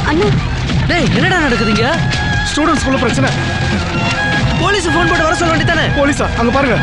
அண்ணா டேய் என்னடா நடக்குதுங்க ஸ்டூடெண்ட்ஸ்குள்ள பிரச்சனை போலீஸ் ஃபோன் போட்டு வர சொல்ல வேண்டியதானே போலீஸா அங்க பாருங்க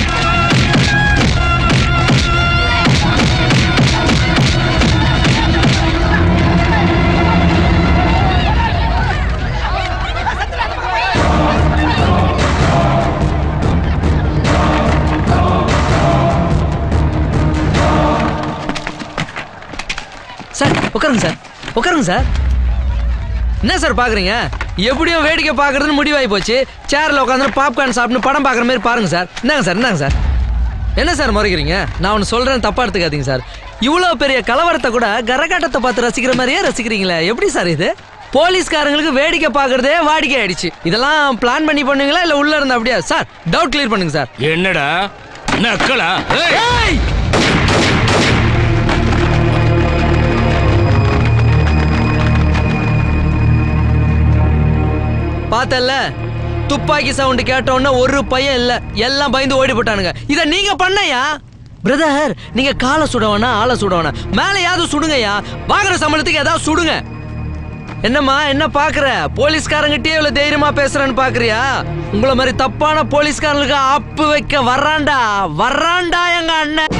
சார் உட்காருங்க சார் உட்காருங்க சார் என்ன சார் பாக்குறீங்க எப்படியோ வேடிக்கை பார்க்கறதுன்னு முடிவாகி போச்சு சேர்ல உட்காந்து பாப்கார்ன் சாப்பிட்டு படம் பார்க்குற மாதிரி பாருங்க சார் என்னங்க சார் என்னங்க சார் என்ன சார் முறைக்கிறீங்க நான் ஒன்று சொல்றேன் தப்பா எடுத்துக்காதீங்க சார் இவ்வளோ பெரிய கலவரத்தை கூட கரகாட்டத்தை பார்த்து ரசிக்கிற மாதிரியே ரசிக்கிறீங்களே எப்படி சார் இது போலீஸ்காரங்களுக்கு வேடிக்கை பார்க்கறதே வாடிக்கை ஆயிடுச்சு இதெல்லாம் பிளான் பண்ணி பண்ணுவீங்களா இல்லை உள்ள இருந்தா அப்படியா சார் டவுட் கிளியர் பண்ணுங்க சார் என்னடா நக்கலா ஏய்! ஏய் பார்த்தல்ல துப்பாக்கி சவுண்ட் கேட்டோன்னே ஒரு பையன் இல்ல எல்லாம் பயந்து ஓடி போட்டானுங்க இத நீங்க பண்ணையா பிரதர் நீங்க காலை சுடவனா ஆளை சுடவனா மேலையாவது சுடுங்கய்யா வாங்குற சம்பளத்துக்கு ஏதாவது சுடுங்க என்னம்மா என்ன பாக்குற போலீஸ்காரங்கிட்டே இவ்வளவு தைரியமா பேசுறேன்னு பாக்குறியா உங்கள மாதிரி தப்பான போலீஸ்காரங்களுக்கு ஆப்பு வைக்க வர்றான்டா வர்றான்டா எங்க அண்ணன்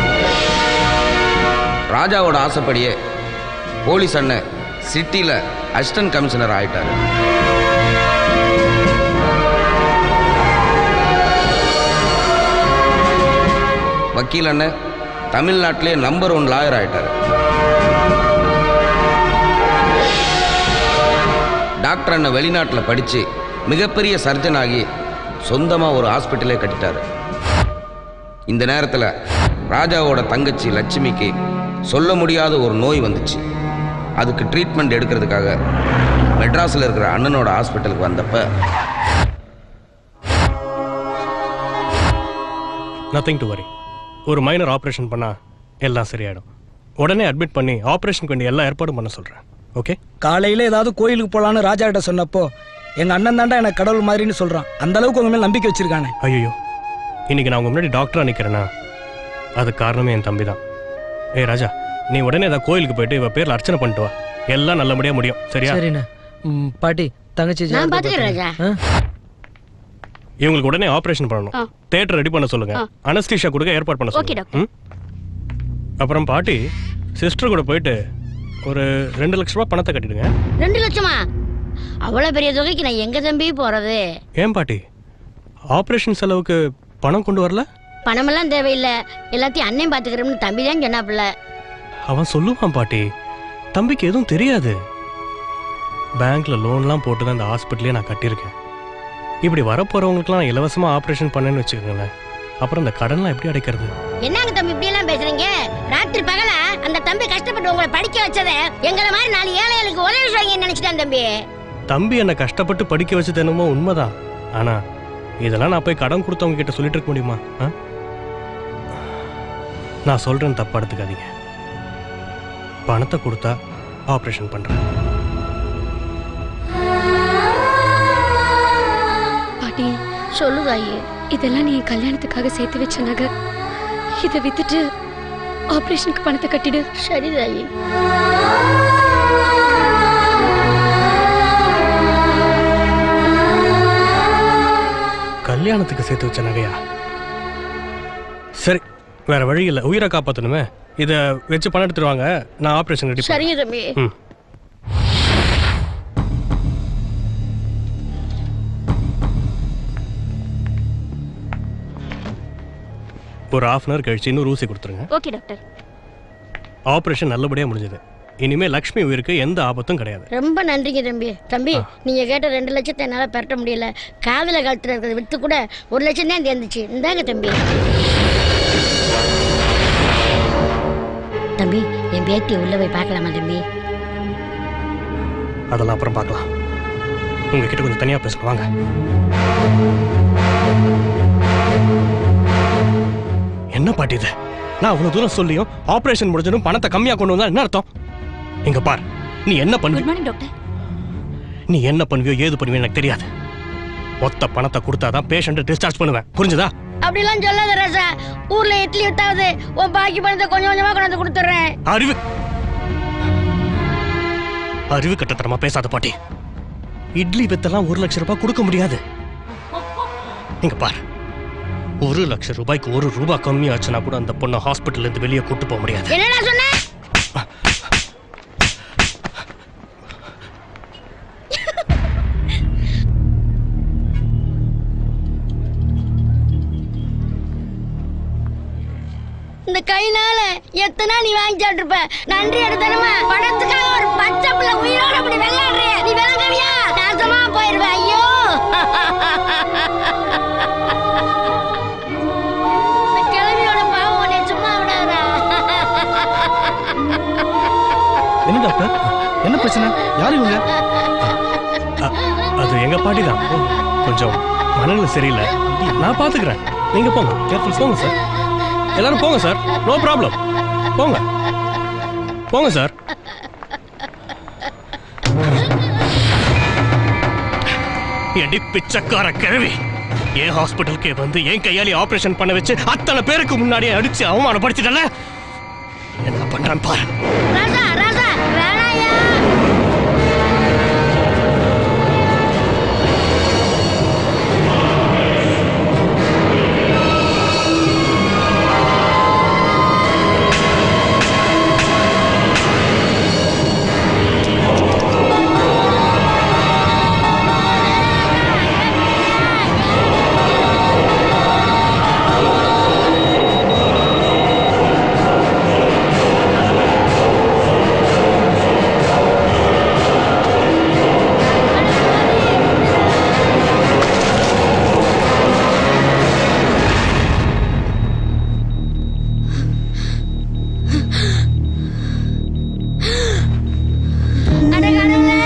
ராஜாவோட ஆசைப்படியே போலீஸ் அண்ணன் சிட்டியில் அசிஸ்டன்ட் கமிஷனர் ஆயிட்டாரு வக்கீல் அண்ணன் தமிழ்நாட்டிலே நம்பர் ஒன் லாயர் ஆயிட்டாரு டாக்டர் அண்ணன் வெளிநாட்டில் படித்து மிகப்பெரிய சர்ஜன் ஆகி சொந்தமாக ஒரு ஹாஸ்பிட்டலே கட்டிட்டாரு இந்த நேரத்தில் ராஜாவோட தங்கச்சி லட்சுமிக்கு சொல்ல முடியாத ஒரு நோய் வந்துச்சு அதுக்கு ட்ரீட்மெண்ட் எடுக்கிறதுக்காக மெட்ராஸில் இருக்கிற அண்ணனோட ஹாஸ்பிட்டலுக்கு வந்தப்ப நத்திங் டு வரி ஒரு மைனர் ஆப்ரேஷன் பண்ணால் எல்லாம் சரியாயிடும் உடனே அட்மிட் பண்ணி ஆப்ரேஷனுக்கு வேண்டிய எல்லா ஏற்பாடும் பண்ண சொல்கிறேன் ஓகே காலையில ஏதாவது கோயிலுக்கு போலான்னு ராஜா கிட்ட சொன்னப்போ எங்க அண்ணன் தாண்டா எனக்கு கடவுள் மாதிரின்னு சொல்றான் அந்த அளவுக்கு உங்க மேல நம்பிக்கை வச்சிருக்கானே ஐயோ இன்னைக்கு நான் உங்க முன்னாடி டாக்டரா நிக்கிறேனா அது காரணமே என் தம்பி தான் ஏய் ராஜா நீ உடனே ஏதாவது கோயிலுக்கு போயிட்டு இவ பேர்ல அர்ச்சனை பண்ணிட்டு வா எல்லாம் நல்லபடியா முடியும் சரியா சரிண்ணே ம், பாட்டி தங்கச்சி நான் ஜாக்கிரதை பாத்துக்கிறேன் ராஜா ஆ? இவங்களுக்கு உடனே ஆபரேஷன் பண்ணணும் ஆ. தேட்டர் ரெடி பண்ண சொல்லுங்க ஆ. அனஸ்தீஷா கொடுக்க ஏற்பாடு பண்ண ஓகே, சொல்லுங்க டாக்டர். ம்? அப்புறம் பாட்டி சிஸ்டர் கூட போயிட்டு ஒரு ரெண்டு லட்ச ரூபாய் பணத்தை கட்டிடுங்க ரெண்டு லட்சமா அவ்வளவு பெரிய தொகைக்கு நான் எங்க தம்பி போறது ஏன் பாட்டி ஆபரேஷன் செலவுக்கு பணம் கொண்டு வரல பணமெல்லாம் தேவையில்லை எல்லாத்தையும் அண்ணன் பாத்துக்கிறோம்னு தம்பி தான் சொன்னாப்புல அவன் சொல்லுவான் பாட்டி தம்பிக்கு எதுவும் தெரியாது பேங்க்ல லோன்லாம் போட்டு தான் இந்த ஹாஸ்பிட்டலே நான் கட்டியிருக்கேன் இப்படி வரப்போறவங்களுக்குலாம் நான் இலவசமா ஆப்ரேஷன் பண்ணேன்னு வச்சுக்கோங்களேன் அப்புறம் இந்த கடன்லாம் எப்படி அடைக்கிறது என்னங்க தம்பி இப்படி எல்லாம் பேசுறீங்க ராத்திரி பகல அந்த தம்பி கஷ்டப்பட்டு உங்களை படிக்க வச்சத எங்களை மாதிரி நாலு ஏழைகளுக்கு உதவி செய்யுங்கன்னு நினைச்சிட்டேன் தம்பி தம்பி என்னை கஷ்டப்பட்டு படிக்க வச்சது என்னமோ உண்மைதான் ஆனா இதெல்லாம் நான் போய் கடன் கொடுத்தவங்க கிட்ட சொல்லிட்டு இருக்க முடியுமா ஆ? நான் சொல்றேன் தப்பா எடுத்துக்காதீங்க பணத்தை கொடுத்தா ஆப்ரேஷன் பண்றேன் பாட்டி சொல்லுதாயி இதெல்லாம் நீ என் கல்யாணத்துக்காக சேர்த்து வச்ச நகை இதை வித்துட்டு ஆபரேஷனுக்கு பணத்தை கட்டிடு சரிதாயி கல்யாணத்துக்கு சேர்த்து வச்ச நகையா சரி வேற வழி இல்லை உயிரை காப்பாற்றணுமே இதை வச்சு பணம் எடுத்துட்டு வாங்க நான் ஆப்ரேஷன் ரெடி சரிங்க தம்பி ம் ஒரு half அன் ஹவர் கழிச்சு இன்னொரு ஊசி கொடுத்துருங்க ஓகே டாக்டர் ஆப்ரேஷன் நல்லபடியாக முடிஞ்சது இனிமே லக்ஷ்மி உயிருக்கு எந்த ஆபத்தும் கிடையாது ரொம்ப நன்றிங்க தம்பி தம்பி நீங்க கேட்ட ரெண்டு லட்சத்தை என்னால பெரட்ட முடியல காதுல கழுத்துல இருக்கிறத வித்து கூட ஒரு லட்சம் தான் சேர்ந்துச்சு இந்தாங்க தம்பி தம்பி என் பேத்தி உள்ள போய் பார்க்கலாமா தம்பி அதெல்லாம் அப்புறம் பார்க்கலாம் உங்ககிட்ட கொஞ்சம் தனியாக பேசணும் வாங்க என்ன பாட்டி இது நான் அவ்வளவு தூரம் சொல்லியும் ஆபரேஷன் முடிஞ்சதும் பணத்தை கம்மியா கொண்டு வந்தா என்ன அர்த்தம் இங்க பார் நீ என்ன குட் பண்ணுவ மார்னிங் டாக்டர் நீ என்ன பண்ணுவியோ ஏது பண்ணுவியோ எனக்கு தெரியாது மொத்த பணத்தை கொடுத்தாதான் பேஷண்ட்டை டிஸ்சார்ஜ் பண்ணுவேன் புரிஞ்சுதா அப்படிலாம் சொல்லாத ராசா ஊர்ல இட்லி வித்தாவது உன் பாக்கி பணத்தை கொஞ்சம் கொஞ்சமா கொண்டாந்து கொடுத்துட்றேன் அறிவு அறிவு கட்டத்தனமா பேசாத பாட்டி இட்லி வித்தெல்லாம் ஒரு லட்சம் ரூபாய் கொடுக்க முடியாது இங்க பார் ஒரு லட்சம் ரூபாய்க்கு ஒரு ரூபாய் கம்மி ஆச்சுன்னா கூட அந்த பொண்ணை ஹாஸ்பிட்டல்ல இருந்து வெளியே கூட்டு போக முடியாது என்னடா சொன்ன இந்த கைனால எத்தனை நீ வாங்கி சாப்பிட்டுருப்ப நன்றி எடுத்தனமா பணத்துக்காக ஒரு பச்சை பிள்ளை உயிரோட அப்படி விளையாடுறிய நீ விளங்கவியா நாசமா போயிருவ ஐயோ இந்த கிழவியோட பாவம் உன்னை சும்மா விடாதா என்ன டாக்டர் என்ன பிரச்சனை யார் இவங்க அ- அது எங்க பாட்டி தான் கொஞ்சம் மனநிலை சரியில்லை நான் பாத்துக்கிறேன் நீங்க போங்க கேர்ஃபுல் போங்க சார் எல்லாரும் போங்க சார் நோ ப்ராப்ளம் போங்க போங்க சார் எடி பிச்சைக்கார கிழவி என் ஹாஸ்பிட்டலுக்கே வந்து என் கையாலே ஆபரேஷன் பண்ண வச்சு அத்தனை பேருக்கு முன்னாடியே அடிச்சு அவமானப்படுத்திட்டல என்ன பண்றான் பாரு ராசா ராசா வேணாயா அட கடவுளே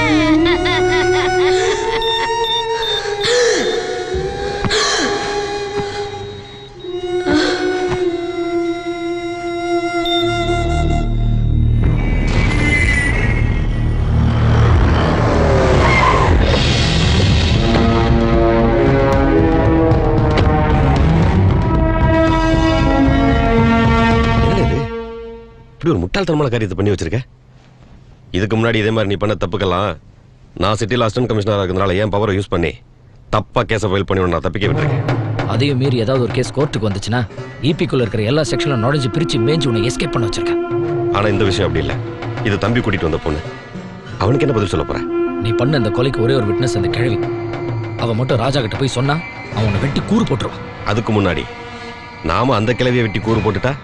என்னது இது? இப்படி ஒரு முட்டாள்தனமான காரியத்தை பண்ணி வச்சிருக்க இதுக்கு முன்னாடி இதே மாதிரி நீ பண்ண தப்புக்கெல்லாம் நான் சிட்டியில் அசிஸ்டன்ட் கமிஷனராக இருக்கிறதுனால ஏன் பவரை யூஸ் பண்ணி தப்பா கேஸை ஃபைல் பண்ணி உன்னை நான் தப்பிக்க விட்டுருக்கேன் அதையும் மீறி ஏதாவது ஒரு கேஸ் கோர்ட்டுக்கு வந்துச்சுன்னா இபிக்குள்ள இருக்கிற எல்லா செக்ஷனும் நுழைஞ்சு பிரிச்சு மேய்ஞ்சு உன்னை எஸ்கேப் பண்ண வச்சிருக்கேன் ஆனா இந்த விஷயம் அப்படி இல்லை இது தம்பி கூட்டிட்டு வந்த பொண்ணு அவனுக்கு என்ன பதில் சொல்ல போற நீ பண்ண இந்த கொலைக்கு ஒரே ஒரு விட்னஸ் அந்த கிழவி அவ மட்டும் ராஜா கிட்ட போய் சொன்னா அவன் உன்னை வெட்டி கூறு போட்டுருவான் அதுக்கு முன்னாடி நாம அந்த கிளவியை வெட்டி கூறு போட்டுட்டா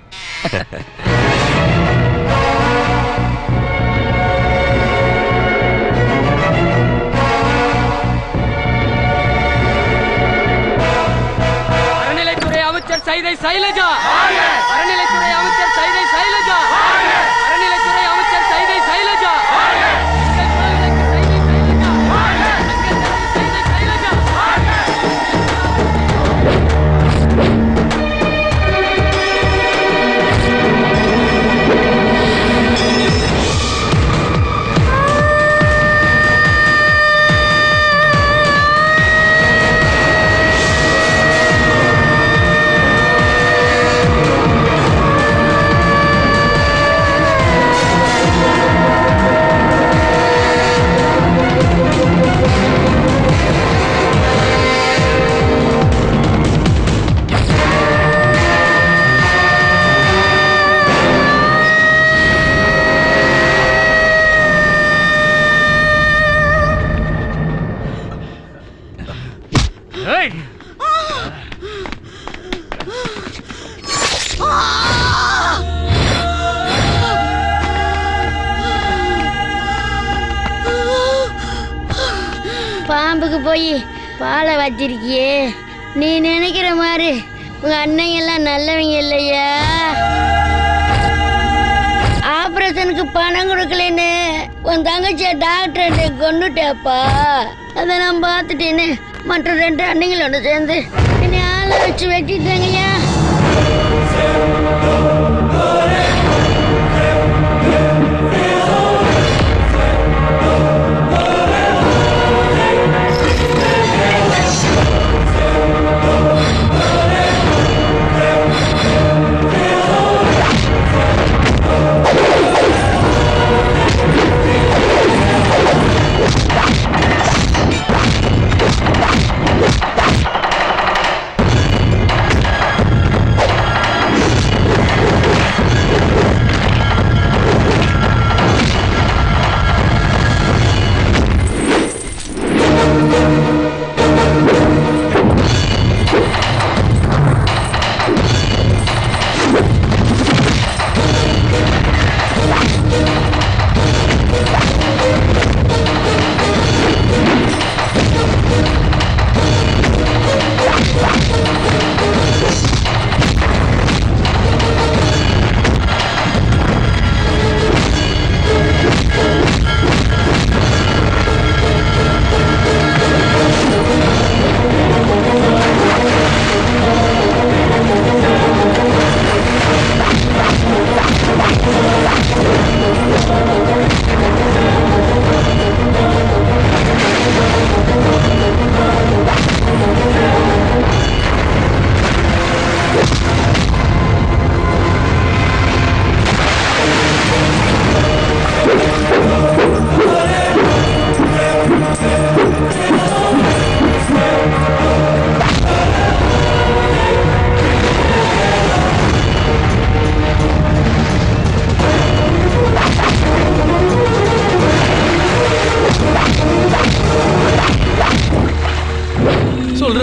அறநிலைத்துறை அமைச்சர் சைதை சைலஜா அறநிலைத்துறை அமைச்சர் சைதை சைலஜா அறநிலைத்துறை அமைச்சர் சைதை சைலஜா பாம்புக்கு போய் பாலை வச்சிருக்கியே நீ நினைக்கிற மாதிரி உங்க அண்ணன் எல்லாம் நல்லவங்க இல்லையா ஆபரேஷனுக்கு பணம் கொடுக்கலன்னு உன் தங்கச்சிய டாக்டர் கொண்டுட்டேப்பா அதை நான் பார்த்துட்டேன்னு மற்ற ரெண்டு அண்ணங்களோட சேர்ந்து என்னை ஆளை வச்சு வெட்டிட்டாங்கய்யா ஆ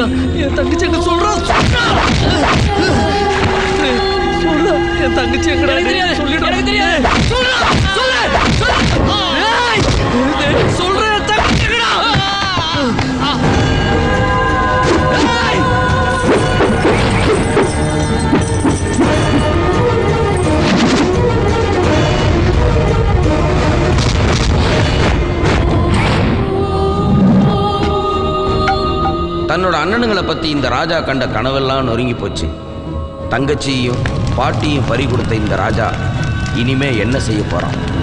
என் தங்கச்சி எங்க சொல்றா சொல்றா டேய், சொல்றா என் தங்கச்சி எங்கடா டேய், சொல்லிடு எனக்கு தெரியாது சொல்றா சொல்லு சொல்லு டேய், டேய், சொல்றா என் தங்கச்சி எங்கடா டேய் தன்னோட அண்ணனுங்களை பத்தி இந்த ராஜா கண்ட கனவெல்லாம் நொறுங்கி போச்சு தங்கச்சியையும் பாட்டியும் பறி கொடுத்த இந்த ராஜா இனிமே என்ன செய்ய போறான்